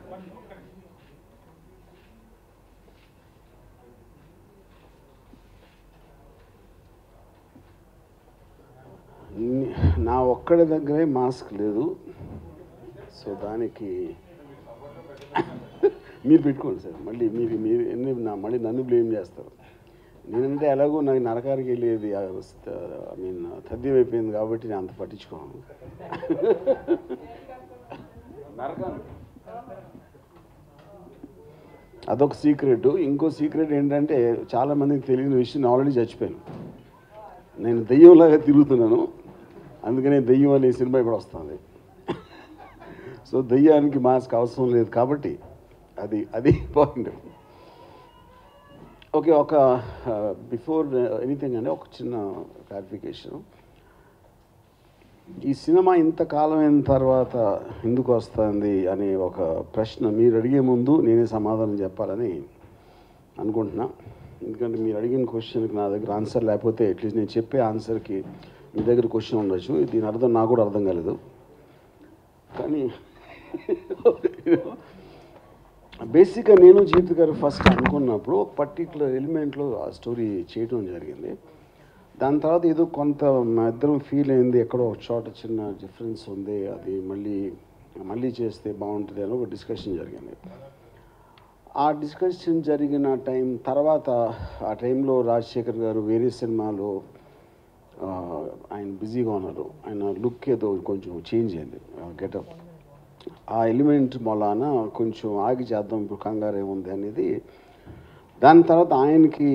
ని- నా ఒక్కడి దగ్గరే మాస్క్ లేదు సో దానికి మీరు పెట్టుకోండి సార్ మళ్ళీ మీరు మీరు ఎన్ని నా మళ్ళీ నన్ను బ్లేమ్ చేస్తారు నేనంటే ఎలాగో నాకు నరకానికి వెళ్ళేది ఐ మీన్ తథ్యం అయిపోయింది కాబట్టి నేను అంత పట్టించుకోను నరకానికి అదొక సీక్రెట్ ఇంకో సీక్రెట్ ఏంటంటే చాలా మందికి తెలియని విషయం నేను ఆల్రెడీ చచ్చిపోయాను నేను దెయ్యంలాగా తిరుగుతున్నాను అందుకనే దెయ్యం అనే సినిమా కూడా వస్తుంది సో దెయ్యానికి మాస్క్ అవసరం లేదు కాబట్టి అది అది పాయింట్ ఓకే ఒక బిఫోర్ ఎనీథింగ్ అంటే ఒక చిన్న క్లారిఫికేషన్ ఈ సినిమా ఇంతకాలం అయిన తర్వాత ఎందుకు వస్తుంది అనే ఒక ప్రశ్న మీరు అడిగే ముందు నేనే సమాధానం చెప్పాలని అనుకుంటున్నా ఎందుకంటే మీరు అడిగిన క్వశ్చన్కి నా దగ్గర ఆన్సర్ లేకపోతే అట్లీస్ట్ నేను చెప్పే ఆన్సర్కి మీ దగ్గర క్వశ్చన్ ఉండొచ్చు దీని అర్థం నాకు కూడా అర్థం కాలేదు కానీ బేసిక్గా నేను జీవిత గారు ఫస్ట్ అనుకున్నప్పుడు ఒక పర్టికులర్ ఎలిమెంట్లో ఆ స్టోరీ చేయడం జరిగింది దాని తర్వాత ఏదో కొంత మా ఇద్దరం ఫీల్ అయింది ఎక్కడో ఒక చోట చిన్న డిఫరెన్స్ ఉంది అది మళ్ళీ మళ్ళీ చేస్తే బాగుంటుంది అని ఒక డిస్కషన్ జరిగింది ఆ డిస్కషన్ జరిగిన టైం తర్వాత ఆ టైంలో రాజశేఖర్ గారు వేరే సినిమాలో ఆ, ఆయన బిజీగా ఉన్నారు ఆయన లుక్ ఏదో కొంచెం చేంజ్ అయింది గెటప్ ఆ ఎలిమెంట్ మొలాన కొంచెం ఆగి చేద్దాం ఇప్పుడు కంగారు ఏముంది అనేది దాని తర్వాత ఆయనకి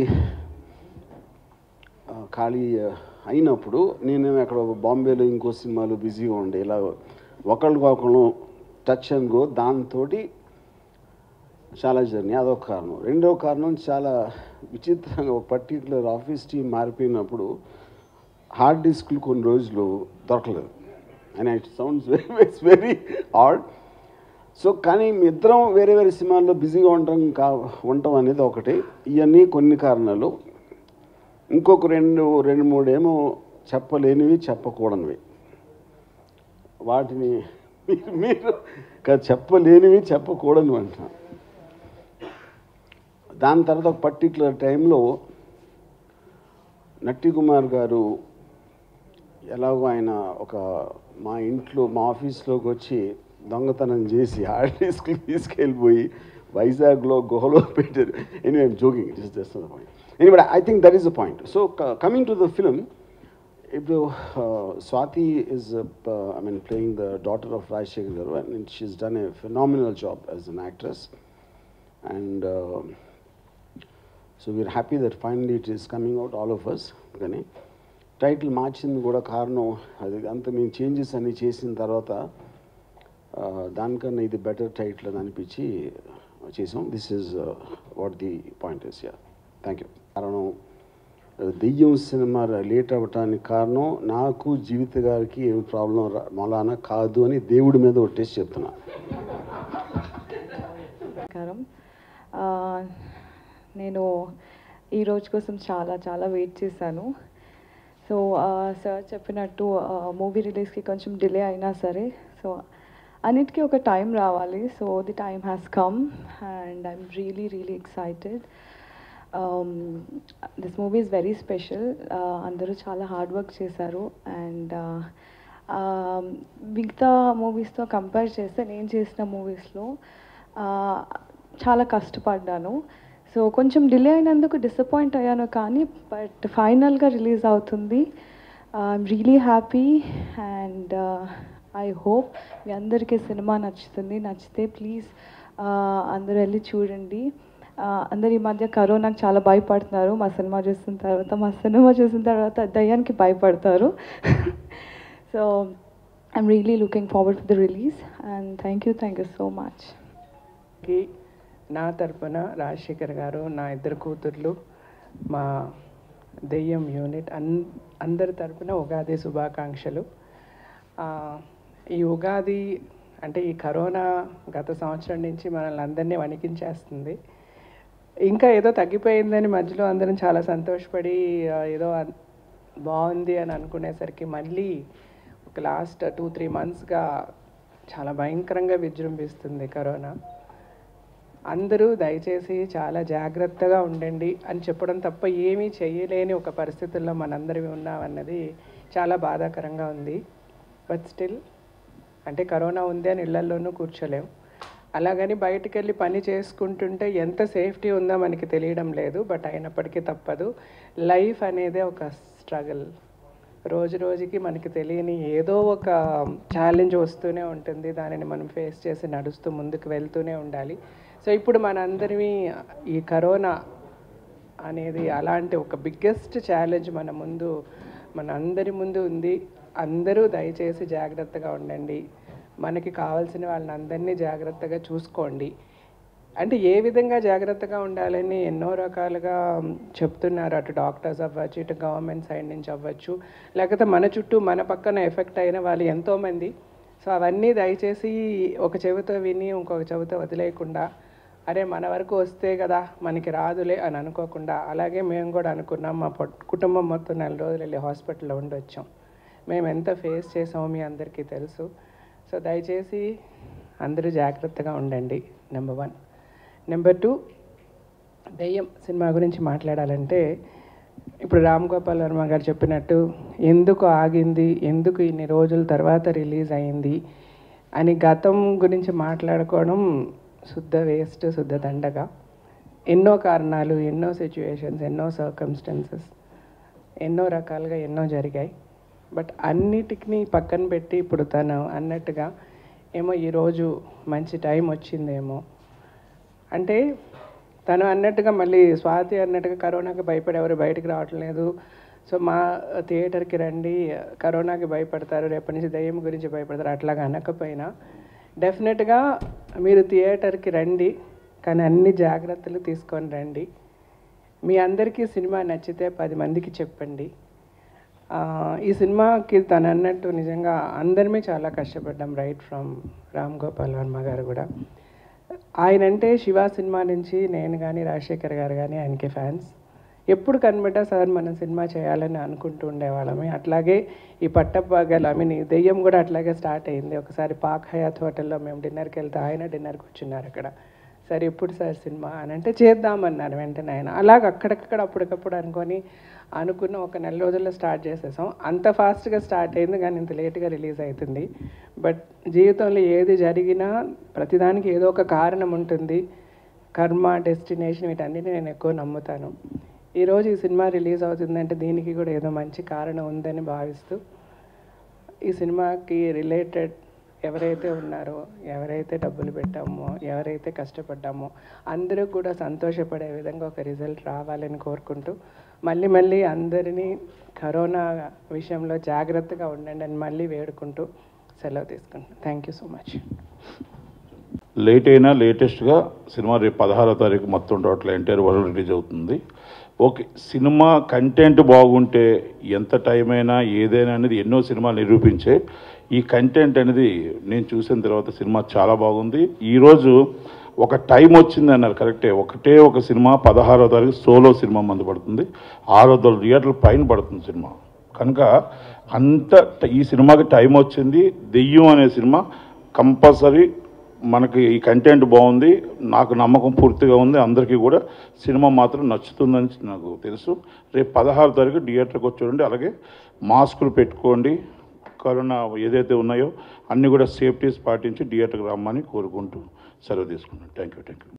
ఆ, ఖాళీ అయినప్పుడు నేను అక్కడ బాంబేలో ఇంకో సినిమాలో బిజీగా ఉండే ఇలా ఒకళ్ళకొకళ్ళు టచ్ అండ్ గో దాంతో చాలా జర్నీ అదొక కారణం రెండో కారణం చాలా విచిత్రంగా ఒక పర్టికులర్ ఆఫీస్ టీం మారిపోయినప్పుడు హార్డ్ డిస్క్లు కొన్ని రోజులు దొరకలేదు and it sounds very it's very hard so కానీ మీ ఇద్దరం వేరే వేరే సినిమాల్లో బిజీగా ఉండటం కా ఉండటం అనేది ఒకటి ఇవన్నీ కొన్ని కారణాలు ఇంకొక రెండు రెండు మూడేమో చెప్పలేనివి చెప్పకూడనివి వాటిని మీరు మీరు కాదు, చెప్పలేనివి చెప్పకూడనివి అంటున్నా దాని తర్వాత ఒక పర్టికులర్ టైంలో నట్టి కుమార్ గారు ఎలాగో ఆయన ఒక మా ఇంట్లో మా ఆఫీస్లోకి వచ్చి దొంగతనం చేసి హార్డ్ డిస్క్లు తీసుకెళ్ళిపోయి వైజాగ్లో గుహలో పెట్టారు anyway I'm joking it is just the point anyway I think that is the point so coming to the film ఇప్పుడు Swathi is I mean playing the daughter of Rajasekhar garu and she's done a phenomenal job as an actress and so we're happy that finally it is coming out all of us కానీ title మార్చింది కూడా కారణం అది అంత మేము changes అన్ని చేసిన తర్వాత ఆ, దానికన్నా ఇది బెటర్ టైటిల్ అని అనిపించి చేసాం this is what the point is yeah thank you కారణం ఆ, దెయ్యం సినిమా లేట్ అవ్వటానికి కారణం నాకు జీవిత గారికి ఏం ప్రాబ్లం మొలానా కాదు అని దేవుడి మీద ఒట్టేసి చెప్తున్నా నమస్కారం ఆ, నేను ఈ రోజు కోసం చాలా చాలా వెయిట్ చేశాను సో సార్ చెప్పినట్టు మూవీ రిలీజ్కి కొంచెం డిలే అయినా సరే సో అన్నిటికీ ఒక టైం రావాలి so the time has come and I'm really really excited this movie is very special అందరూ చాలా హార్డ్ వర్క్ చేశారు అండ్ మిగతా మూవీస్తో కంపేర్ చేస్తే నేను చేసిన మూవీస్లో చాలా కష్టపడ్డాను సో కొంచెం డిలే అయినందుకు డిసప్పాయింట్ అయ్యాను కానీ బట్ ఫైనల్గా రిలీజ్ అవుతుంది I'm really happy and I hope మీ అందరికీ సినిమా నచ్చుతుంది నచ్చితే ప్లీజ్ అందరూ వెళ్ళి చూడండి ఆ, అందరు ఈ మధ్య కరోనాకి చాలా భయపడుతున్నారు మా సినిమా చూసిన తర్వాత మా సినిమా చూసిన తర్వాత దయ్యానికి భయపడతారు so I'm really looking forward for the release and thank you thank you so much కి నా తరపున రాజశేఖర్ గారు నా ఇద్దరు కూతుర్లు మా దెయ్యం యూనిట్ అన్ అందరి తరపున ఉగాది శుభాకాంక్షలు ఆ, ఈ ఉగాది అంటే ఈ కరోనా గత సంవత్సరం నుంచి మనల్ని అందరినీ వణికించేస్తుంది ఇంకా ఏదో తగ్గిపోయిందని మధ్యలో అందరం చాలా సంతోషపడి ఆ, ఏదో అన్- బాగుంది అని అనుకునేసరికి మళ్ళీ ఒక లాస్ట్ టూ త్రీ మంత్స్గా చాలా భయంకరంగా విజృంభిస్తుంది కరోనా అందరూ దయచేసి చాలా జాగ్రత్తగా ఉండండి అని చెప్పడం తప్ప ఏమీ చేయలేని ఒక పరిస్థితుల్లో మనందరం ఉన్నామన్నది చాలా బాధాకరంగా ఉంది బట్ స్టిల్ అంటే కరోనా ఉంది అని ఇళ్లల్లోనూ కూర్చోలేం అలాగని బయటికి వెళ్ళి పని చేసుకుంటుంటే ఎంత సేఫ్టీ ఉందో మనకి తెలియడం లేదు బట్ అయినప్పటికీ తప్పదు లైఫ్ అనేదే ఒక స్ట్రగుల్ రోజు రోజుకి మనకి తెలియని ఏదో ఒక ఛాలెంజ్ వస్తూనే ఉంటుంది దానిని మనం ఫేస్ చేసి నడుస్తూ ముందుకు వెళ్తూనే ఉండాలి సో ఇప్పుడు మనందరివి ఈ కరోనా అనేది అలాంటి ఒక బిగ్గెస్ట్ ఛాలెంజ్ మన ముందు మన అందరి ముందు ఉంది అందరూ దయచేసి జాగ్రత్తగా ఉండండి మనకి కావాల్సిన వాళ్ళని అందరినీ జాగ్రత్తగా చూసుకోండి అంటే ఏ విధంగా జాగ్రత్తగా ఉండాలని ఎన్నో రకాలుగా చెప్తున్నారు అటు డాక్టర్స్ అవ్వచ్చు ఇటు గవర్నమెంట్ సైడ్ నుంచి అవ్వచ్చు లేకపోతే మన చుట్టూ మన పక్కన ఎఫెక్ట్ అయిన వాళ్ళు ఎంతోమంది సో అవన్నీ దయచేసి ఒక చెవితో విని ఇంకొక చెవితో వదిలేయకుండా అరే మన వరకు వస్తే కదా మనకి రాదులే అని అనుకోకుండా అలాగే మేము కూడా అనుకున్నాం మా పొట్- కుటుంబం మొత్తం నెల రోజులు వెళ్ళి హాస్పిటల్లో ఉండొచ్చాం మేము ఎంత ఫేస్ చేసామో మీ అందరికీ తెలుసు సో దయచేసి అందరూ జాగ్రత్తగా ఉండండి నెంబర్ వన్ నెంబర్ టూ దెయ్యం సినిమా గురించి మాట్లాడాలంటే ఇప్పుడు రామ్ గోపాల్ వర్మ గారు చెప్పినట్టు ఎందుకు ఆగింది ఎందుకు ఇన్ని రోజుల తర్వాత రిలీజ్ అయింది అని గతం గురించి మాట్లాడుకోవడం శుద్ధ వేస్ట్ శుద్ధ దండగా ఎన్నో కారణాలు ఎన్నో సిచ్యువేషన్స్ ఎన్నో సర్కమ్స్టెన్సెస్ ఎన్నో రకాలుగా ఎన్నో జరిగాయి బట్ అన్నిటిని పక్కన పెట్టి ఇప్పుడు తను అన్నట్టుగా ఏమో ఈరోజు మంచి టైం వచ్చిందేమో అంటే తను అన్నట్టుగా మళ్ళీ స్వాతి అన్నట్టుగా కరోనాకి భయపడి ఎవరు బయటికి రావట్లేదు సో మా థియేటర్కి రండి కరోనాకి భయపడతారు రేపటి నుంచి దయ్యం గురించి భయపడతారు అట్లాగా అనకపోయినా డెఫినెట్గా మీరు థియేటర్కి రండి కానీ అన్ని జాగ్రత్తలు తీసుకొని రండి మీ అందరికీ సినిమా నచ్చితే పది మందికి చెప్పండి ఆ, ఈ సినిమాకి తను అన్నట్టు నిజంగా అందరమే చాలా కష్టపడ్డాం రైట్ ఫ్రమ్ రామ్ గోపాల్ వర్మ గారు కూడా ఆయన అంటే శివ సినిమా నుంచి నేను కానీ రాజశేఖర్ గారు కానీ ఆయనకి ఫ్యాన్స్ ఎప్పుడు కనబడ్డా సార్ మనం సినిమా చేయాలని అనుకుంటూ ఉండేవాళ్ళమే అట్లాగే ఈ పట్టపగల్ ఐ మీన్ ఈ దెయ్యం కూడా అట్లాగే స్టార్ట్ అయింది ఒకసారి పాక్ హయాత్ హోటల్లో మేము డిన్నర్కి వెళ్తే ఆయన డిన్నర్కి వచ్చిన్నారు అక్కడ సరే ఎప్పుడు సార్ సినిమా అని అంటే చేద్దామన్నారు వెంటనే ఆయన అలాగ అక్కడక్కడ అప్పటికప్పుడు అనుకొని అనుకున్న ఒక నెల రోజుల్లో స్టార్ట్ చేసేసాం అంత ఫాస్ట్గా స్టార్ట్ అయింది కానీ ఇంత లేట్గా రిలీజ్ అవుతుంది బట్ జీవితంలో ఏది జరిగినా ప్రతిదానికి ఏదో ఒక కారణం ఉంటుంది కర్మ డెస్టినేషన్ వీటన్నిటిని నేను ఎక్కువ నమ్ముతాను ఈరోజు ఈ సినిమా రిలీజ్ అవుతుందంటే దీనికి కూడా ఏదో మంచి కారణం ఉందని భావిస్తూ ఈ సినిమాకి రిలేటెడ్ ఎవరైతే ఉన్నారో ఎవరైతే డబ్బులు పెట్టామో ఎవరైతే కష్టపడ్డామో అందరూ కూడా సంతోషపడే విధంగా ఒక రిజల్ట్ రావాలని కోరుకుంటూ మళ్ళీ మళ్ళీ అందరినీ కరోనా విషయంలో జాగ్రత్తగా ఉండండి అని మళ్ళీ వేడుకుంటూ సెలవు తీసుకుంటాను thank you so much late అయినా లేటెస్ట్గా సినిమా రేపు పదహారో తారీఖు మొత్తం టోటల్ ఎంటైర్ వరల్డ్ రిలీజ్ అవుతుంది ఓకే సినిమా కంటెంట్ బాగుంటే ఎంత టైం అయినా ఏదైనా అనేది ఎన్నో సినిమాలు నిరూపించే ఈ కంటెంట్ అనేది నేను చూసిన తర్వాత సినిమా చాలా బాగుంది ఈరోజు ఒక టైం వచ్చింది అన్నారు కరెక్టే ఒకటే ఒక సినిమా పదహారో తారీఖు సోలో సినిమా మందు పడుతుంది ఆరు వందల థియేటర్ల పైన పడుతుంది సినిమా కనుక అంత ఈ సినిమాకి టైం వచ్చింది దెయ్యం అనే సినిమా కంపల్సరీ మనకి ఈ కంటెంట్ బాగుంది నాకు నమ్మకం పూర్తిగా ఉంది అందరికీ కూడా సినిమా మాత్రం నచ్చుతుందని నాకు తెలుసు రేపు పదహారు తారీఖు థియేటర్కి వచ్చి చూడండి అలాగే మాస్కులు పెట్టుకోండి కరోనా ఏదైతే ఉన్నాయో అన్నీ కూడా సేఫ్టీస్ పాటించి థియేటర్కి రమ్మని కోరుకుంటూ సెలవు తీసుకున్నాను థ్యాంక్ యూ థ్యాంక్ యూ